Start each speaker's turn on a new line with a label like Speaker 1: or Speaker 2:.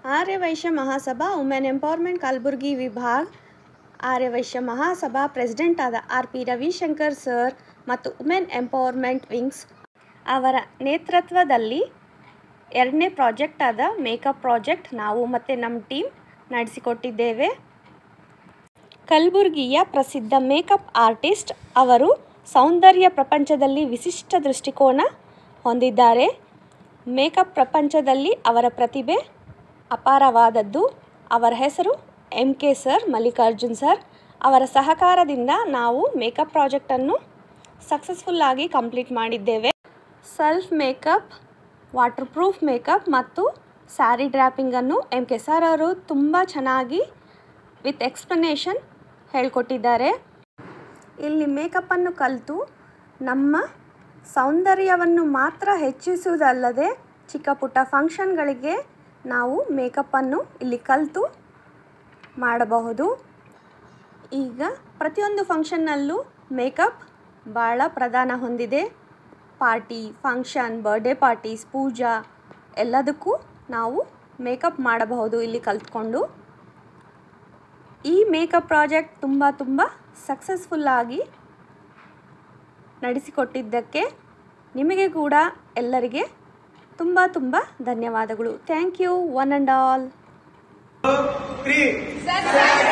Speaker 1: Aryavaishya Mahasabha women empowerment Kalaburagi ವಿಭಾಗ್ Aryavysya Mahasabha president ಆದ R P Ravishankar sir ಮತ್ತು ವುಮೆನ್ ಎಂಪವರ್ಮೆಂಟ್ ವಿಂಗ್ಸ್ ಅವರ ನೇತೃತ್ವದಲ್ಲಿ ಎರಡನೇ ಪ್ರಾಜೆಕ್ಟ್ ಆದ ಮೇಕಪ್ ಪ್ರಾಜೆಕ್ಟ್ ನಾವು ಮತ್ತು ನಮ್ಮ ಟೀಮ್ ನಡೆಸಿಕೊಟ್ಟಿದ್ದೇವೆ ಕಲಬುರಗಿಯ ಪ್ರಸಿದ್ಧ ಮೇಕಪ್ ಆರ್ಟಿಸ್ಟ್ ಅವರು ಸೌಂದರ್ಯ ಪ್ರಪಂಚದಲ್ಲಿ ವಿಶಿಷ್ಟ ದೃಷ್ಟಿಕೋನ ಹೊಂದಿದ್ದಾರೆ ಮೇಕಪ್ ಪ್ರಪಂಚದಲ್ಲಿ ಅವರ ಪ್ರತಿಭೆ ಅಪಾರವಾದದ್ದು ಅವರ ಹೆಸರು M K sir Mallikarjun sir ಅವರ ಸಹಕಾರದಿಂದ ನಾವು ಮೇಕಪ್ ಪ್ರಾಜೆಕ್ಟನ್ನು ಸಕ್ಸಸ್ಫುಲ್ಲಾಗಿ ಕಂಪ್ಲೀಟ್ ಮಾಡಿದ್ದೇವೆ self makeup waterproof makeup ಮತ್ತು ಸ್ಯಾರಿ ಡ್ರ್ಯಾಪಿಂಗನ್ನು ಎಮ್ ಕೆ ಸರ್ ಅವರು ತುಂಬ ಚೆನ್ನಾಗಿ ವಿತ್ ಎಕ್ಸ್ಪ್ಲನೇಷನ್ ಹೇಳಿಕೊಟ್ಟಿದ್ದಾರೆ ಇಲ್ಲಿ ಮೇಕಪ್ಪನ್ನು ಕಲಿತು ನಮ್ಮ ಸೌಂದರ್ಯವನ್ನು ಮಾತ್ರ ಹೆಚ್ಚಿಸುವುದಲ್ಲದೆ ಚಿಕ್ಕ ಪುಟ್ಟ ಫಂಕ್ಷನ್ಗಳಿಗೆ ನಾವು ಮೇಕಪ್ಪನ್ನು ಇಲ್ಲಿ ಕಲಿತು ಮಾಡಬಹುದು ಈಗ ಪ್ರತಿಯೊಂದು ಫಂಕ್ಷನ್ನಲ್ಲೂ ಮೇಕಪ್ ಭಾಳ ಪ್ರಧಾನ ಹೊಂದಿದೆ party function birthday parties puja ಎಲ್ಲದಕ್ಕೂ ನಾವು ಮೇಕಪ್ ಮಾಡಬಹುದು ಇಲ್ಲಿ ಕಲ್ತ್ಕೊಂಡು ಈ ಮೇಕಪ್ ಪ್ರಾಜೆಕ್ಟ್ ತುಂಬ ತುಂಬ ಸಕ್ಸಸ್ಫುಲ್ಲಾಗಿ ನಡೆಸಿಕೊಟ್ಟಿದ್ದಕ್ಕೆ ನಿಮಗೆ ಕೂಡ ಎಲ್ಲರಿಗೆ ತುಂಬ ತುಂಬ ಧನ್ಯವಾದಗಳು thank you one and all
Speaker 2: three.